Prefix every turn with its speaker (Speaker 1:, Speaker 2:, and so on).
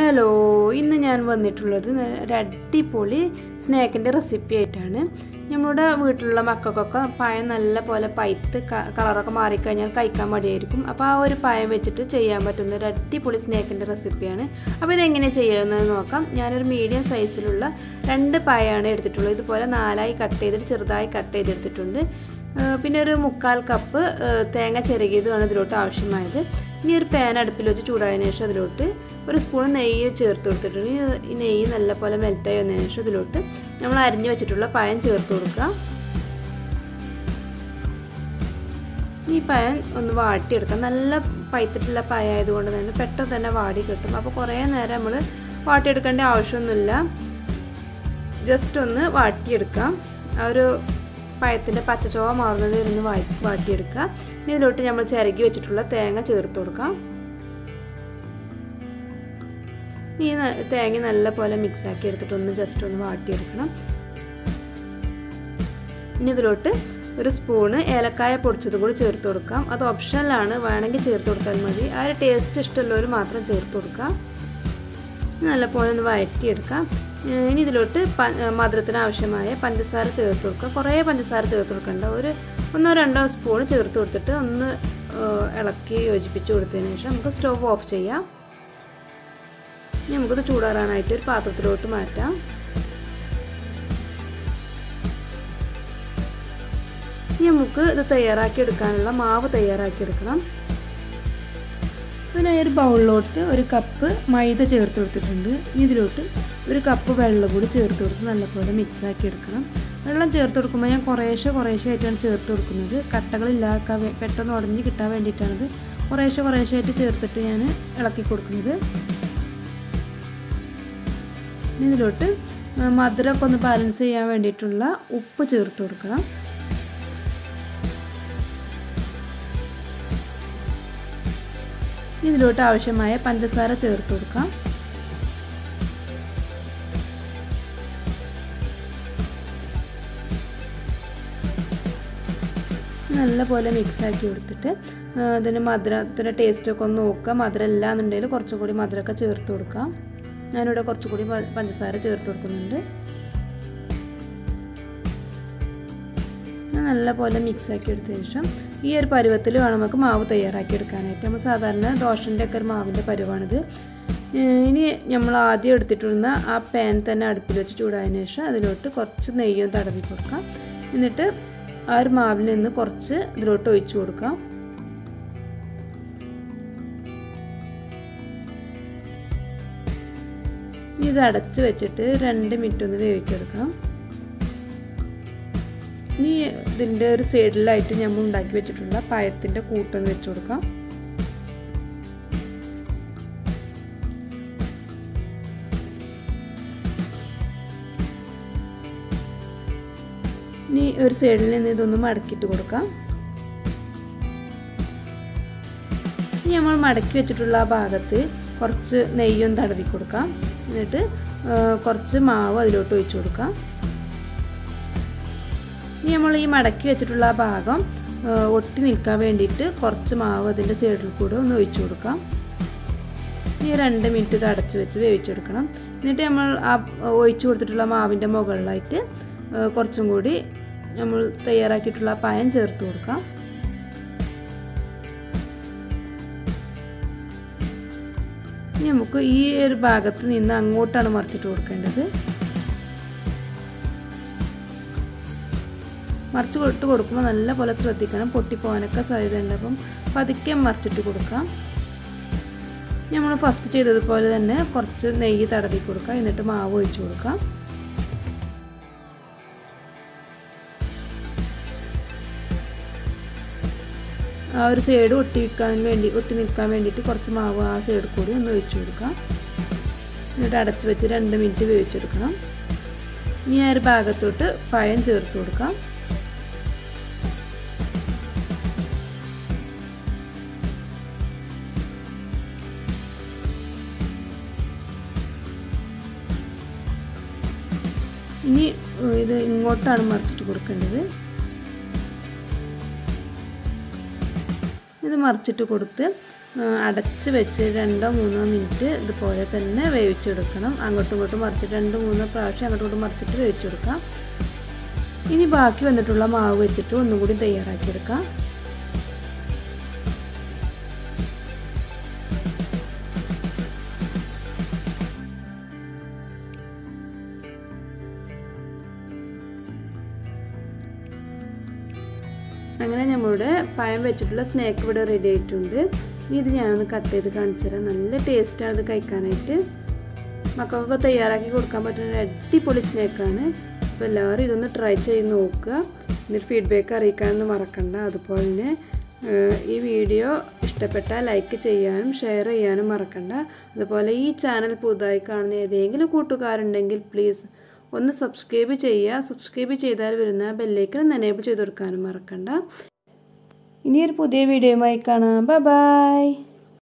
Speaker 1: hello ഇന്ന് ഞാൻ വന്നിട്ടുള്ളത് ന- ഒരു അടിപൊളി സ്നാക്കിൻ്റെ റെസിപ്പി ആയിട്ടാണ് നമ്മുടെ വീട്ടിലുള്ള മക്കൾക്കൊക്കെ പഴം നല്ല പോലെ പൈത്ത് ക- കളറൊക്കെ മാറിക്കഴിഞ്ഞാൽ കഴിക്കാൻ മടിയായിരിക്കും അപ്പോൾ ആ ഒരു പഴം വെച്ചിട്ട് ചെയ്യാൻ പറ്റുന്ന ഒരു അടിപൊളി സ്നാക്കിൻ്റെ റെസിപ്പിയാണ് അപ്പോൾ ഇതെങ്ങനെ ചെയ്യുന്നത് നോക്കാം ഞാനൊരു മീഡിയം സൈസിലുള്ള രണ്ട് പഴമാണ് എടുത്തിട്ടുള്ളത് ഇതുപോലെ നാലായി കട്ട് ചെയ്തിട്ട് ചെറുതായി കട്ട് ചെയ്തെടുത്തിട്ടുണ്ട് ഏഹ് പിന്നെ ഒരു മുക്കാൽ കപ്പ് ഏഹ് തേങ്ങ ചിരകിയതുമാണ് ഇതിലോട്ട് ആവശ്യമായത് ഇനി ഒരു പാൻ അടുപ്പിൽ വെച്ച് ചൂടായതിനു ശേഷം അതിലോട്ട് ഒരു സ്പൂൺ നെയ്യ് ചേർത്ത് കൊടുത്തിട്ടുണ്ട് ഇനി ഈ നെയ്യ് നല്ലപോലെ മെൽറ്റായി വന്നതിന് ശേഷം ഇതിലോട്ട് നമ്മൾ അരിഞ്ഞു വെച്ചിട്ടുള്ള പഴം ചേർത്ത് കൊടുക്കുക ഈ പഴം ഒന്ന് വാട്ടിയെടുക്കാം നല്ല പൈത്തിട്ടുള്ള പഴം ആയതുകൊണ്ട് തന്നെ പെട്ടെന്ന് തന്നെ വാടി കിട്ടും അപ്പോൾ കുറേ നേരം നമ്മൾ വാട്ടിയെടുക്കേണ്ട ആവശ്യമൊന്നുമില്ല ജസ്റ്റ് ഒന്ന് വാട്ടിയെടുക്കാം ആ ഒരു പഴത്തിൻ്റെ പച്ചച്ചോവ മാറുന്നത് ഒന്ന് വായി വാട്ടിയെടുക്കുക ഇനി ഇതിലോട്ട് നമ്മൾ ചിരകി വെച്ചിട്ടുള്ള തേങ്ങ ചേർത്ത് കൊടുക്കാം ഈ ന- തേങ്ങ നല്ല പോലെ മിക്സ് ആക്കി എടുത്തിട്ട് ഒന്ന് ജസ്റ്റ് ഒന്ന് വാട്ടിയെടുക്കണം ഇനി ഇതിലോട്ട് ഒരു സ്പൂണ് ഏലക്കായ പൊടിച്ചതും കൂടി ചേർത്ത് കൊടുക്കാം അത് ഓപ്ഷനിലാണ് വേണമെങ്കിൽ ചേർത്ത് കൊടുത്താൽ മതി ആ ഒരു ടേസ്റ്റ് ഇഷ്ടമുള്ളവർ മാത്രം ചേർത്ത് കൊടുക്കാം നല്ലപോലെ ഒന്ന് വഴറ്റിയെടുക്കാം ഏഹ് ഇനി ഇതിലോട്ട് പ മധുരത്തിന് ആവശ്യമായ പഞ്ചസാര ചേർത്ത് കൊടുക്കുക കുറേ പഞ്ചസാര ചേർത്ത് കൊടുക്കണ്ട ഒരു ഒന്നോ രണ്ടോ സ്പൂൺ ചേർത്ത് കൊടുത്തിട്ട് ഒന്ന് ഏഹ് ഇളക്കി യോജിപ്പിച്ച് കൊടുത്തതിന് ശേഷം നമുക്ക് സ്റ്റവ് ഓഫ് ചെയ്യാം ഇനി നമുക്കിത് ചൂടാറാനായിട്ട് ഒരു പാത്രത്തിലോട്ട് മാറ്റാം ഇനി നമുക്ക് ഇത് തയ്യാറാക്കി എടുക്കാനുള്ള മാവ് തയ്യാറാക്കി എടുക്കണം അതിനായി ഒരു ബൗളിലോട്ട് ഒരു കപ്പ് മൈദ ചേർത്ത് കൊടുത്തിട്ടുണ്ട് ഇനി ഇതിലോട്ട് ഒരു കപ്പ് വെള്ളം കൂടി ചേർത്ത് കൊടുത്ത് നല്ലപോലെ മിക്സ് ആക്കി എടുക്കണം വെള്ളം ചേർത്ത് കൊടുക്കുമ്പോൾ ഞാൻ കുറേശ്ശെ കുറേശ്ശെ ആയിട്ടാണ് ചേർത്ത് കൊടുക്കുന്നത് കട്ടകളില്ലാക്കാൻ വേ- പെട്ടെന്ന് ഉടഞ്ഞ് കിട്ടാൻ വേണ്ടിയിട്ടാണിത് കുറേശ്ശെ കുറേശ്ശെ ആയിട്ട് ചേർത്തിട്ട് ഞാൻ ഇളക്കി കൊടുക്കുന്നത് ഇനി ഇതിലോട്ട് മധുരമൊക്കെ ഒന്ന് ബാലൻസ് ചെയ്യാൻ വേണ്ടിയിട്ടുള്ള ഉപ്പ് ചേർത്ത് കൊടുക്കണം ഇതിലോട്ട് ആവശ്യമായ പഞ്ചസാര ചേർത്ത് കൊടുക്കാം നല്ലപോലെ മിക്സ് ആക്കി കൊടുത്തിട്ട് ആ, ഇതിന് മധുരത്തിൻ്റെ ടേസ്റ്റൊക്കെ ഒന്ന് നോക്കുക മധുരം ഇല്ല എന്നുണ്ടെങ്കിൽ കുറച്ചും കൂടി മധുരമൊക്കെ ചേർത്ത് കൊടുക്കാം ഞാനിവിടെ കുറച്ചും കൂടി പ- പഞ്ചസാര ചേർത്ത് കൊടുക്കുന്നുണ്ട് നല്ലപോലെ മിക്സ് ആക്കി എടുത്തതിന് ശേഷം ഈ ഒരു പരുവത്തിൽ വേണം നമുക്ക് മാവ് തയ്യാറാക്കി എടുക്കാനായിട്ട് നമ്മൾ സാധാരണ ദോശൻ്റെ ഒക്കെ ഒരു മാവിൻ്റെ പരുവാണിത് ഏഹ് ഇനി നമ്മൾ ആദ്യം എടുത്തിട്ടുള്ള ആ പാൻ തന്നെ അടുപ്പിൽ വെച്ച് ചൂടായതിനു ശേഷം അതിലോട്ട് കുറച്ച് നെയ്യും തടവി കൊടുക്കാം എന്നിട്ട് ആ ഒരു മാവിൽ നിന്ന് കുറച്ച് ഇതിലോട്ട് ഒഴിച്ചു കൊടുക്കാം ഇനി ഇത് അടച്ച് വെച്ചിട്ട് രണ്ട് മിനിറ്റ് ഒന്ന് വേവിച്ചെടുക്കണം ഇനി ഇതിൻ്റെ ഒരു സൈഡിലായിട്ട് നമ്മൾ ഉണ്ടാക്കി വെച്ചിട്ടുള്ള പഴത്തിൻ്റെ കൂട്ടൊന്ന് വെച്ച് കൊടുക്കാം ഇനി ഒരു സൈഡിൽ നിന്ന് ഇതൊന്ന് മടക്കിയിട്ട് കൊടുക്കാം ഇനി നമ്മൾ മടക്കി വെച്ചിട്ടുള്ള ആ ഭാഗത്ത് കുറച്ച് നെയ്യും തടവി കൊടുക്കാം എന്നിട്ട് ആ, കുറച്ച് മാവ് അതിലോട്ട് ഒഴിച്ചു കൊടുക്കാം ഇനി നമ്മൾ ഈ മടക്കി വെച്ചിട്ടുള്ള ആ ഭാഗം ആ, ഒട്ടി നിൽക്കാൻ വേണ്ടിയിട്ട് കുറച്ച് മാവ് അതിൻ്റെ സൈഡിൽ കൂടെ ഒന്ന് ഒഴിച്ചു കൊടുക്കാം ഇനി രണ്ട് മിനിറ്റ് ഇത് അടച്ച് വെച്ച് വേവിച്ചെടുക്കണം എന്നിട്ട് നമ്മൾ ആ ഒഴിച്ചു കൊടുത്തിട്ടുള്ള മാവിൻ്റെ മുകളിലായിട്ട് ആ, കുറച്ചും കൂടി നമ്മൾ തയ്യാറാക്കിയിട്ടുള്ള ആ പഴം ചേർത്ത് കൊടുക്കാം ഇനി നമുക്ക് ഈ ഒരു ഭാഗത്ത് നിന്ന് അങ്ങോട്ടാണ് മറിച്ചിട്ട് കൊടുക്കേണ്ടത് മറിച്ച് കൊടുത്ത് കൊടുക്കുമ്പോൾ നല്ല പോലെ ശ്രദ്ധിക്കണം പൊട്ടിപ്പോകാനൊക്കെ സാധ്യതയുണ്ട് അപ്പം പതുക്കെ മറിച്ചിട്ട് കൊടുക്കാം നമ്മൾ ഫസ്റ്റ് ചെയ്തതുപോലെ തന്നെ കുറച്ച് നെയ്യ് തടവി കൊടുക്കാം എന്നിട്ട് മാവ് ഒഴിച്ചു കൊടുക്കാം ആ ഒരു സൈഡ് ഒട്ടി വെക്കാൻ വേണ്ടി ഒട്ടി നിൽക്കാൻ വേണ്ടിയിട്ട് കുറച്ച് മാവ് ആ സൈഡിൽ കൂടി ഒന്ന് ഒഴിച്ചു കൊടുക്കാം എന്നിട്ട് അടച്ച് വെച്ച് രണ്ട് മിനിറ്റ് വേവിച്ചെടുക്കണം ഇനി ആ ഒരു ഭാഗത്തോട്ട് പഴം ചേർത്ത് കൊടുക്കാം ഇനി ഏഹ്, ഇത് ഇങ്ങോട്ടാണ് മറിച്ചിട്ട് കൊടുക്കേണ്ടത് ഇത് മറിച്ചിട്ട് കൊടുത്ത് അടച്ച് വെച്ച് രണ്ടോ മൂന്നോ മിനിറ്റ് ഇതുപോലെ തന്നെ വേവിച്ചെടുക്കണം അങ്ങോട്ടും ഇങ്ങോട്ടും മറിച്ചിട്ട് രണ്ട് മൂന്നോ പ്രാവശ്യം അങ്ങോട്ടും ഇങ്ങോട്ടും മറിച്ചിട്ട് വേവിച്ചെടുക്കാം ഇനി ബാക്കി വന്നിട്ടുള്ള മാവ് വെച്ചിട്ട് ഒന്നും കൂടി തയ്യാറാക്കിയെടുക്കാം അങ്ങനെ നമ്മളുടെ പഴം വെച്ചിട്ടുള്ള സ്നാക്ക് ഇവിടെ റെഡി ആയിട്ടുണ്ട് ഇനി ഇത് ഞാനൊന്ന് കട്ട് ചെയ്ത് കാണിച്ചു തരാം നല്ല ടേസ്റ്റാണ് ഇത് കഴിക്കാനായിട്ട് മക്കൾക്കൊക്കെ തയ്യാറാക്കി കൊടുക്കാൻ പറ്റുന്ന ഒരു അടിപൊളി സ്നാക്കാണ് അപ്പോൾ എല്ലാവരും ഇതൊന്ന് ട്രൈ ചെയ്ത് നോക്കുക എന്നിട്ട് ഫീഡ്ബാക്ക് അറിയിക്കാനൊന്നും മറക്കണ്ട അതുപോലെ തന്നെ ഈ വീഡിയോ ഇഷ്ടപ്പെട്ടാൽ ലൈക്ക് ചെയ്യാനും ഷെയർ ചെയ്യാനും മറക്കണ്ട അതുപോലെ ഈ ചാനൽ പുതുതായി കാണുന്ന ഏതെങ്കിലും കൂട്ടുകാരുണ്ടെങ്കിൽ പ്ലീസ് ഒന്ന് സബ്സ്ക്രൈബ് ചെയ്യുക സബ്സ്ക്രൈബ് ചെയ്താൽ വരുന്ന ബെല്ലേക്കൻ എനേബിൾ ചെയ്ത് കൊടുക്കാനും മറക്കണ്ട ഇനിയൊരു പുതിയ വീഡിയോയുമായി കാണാം ബൈ ബൈ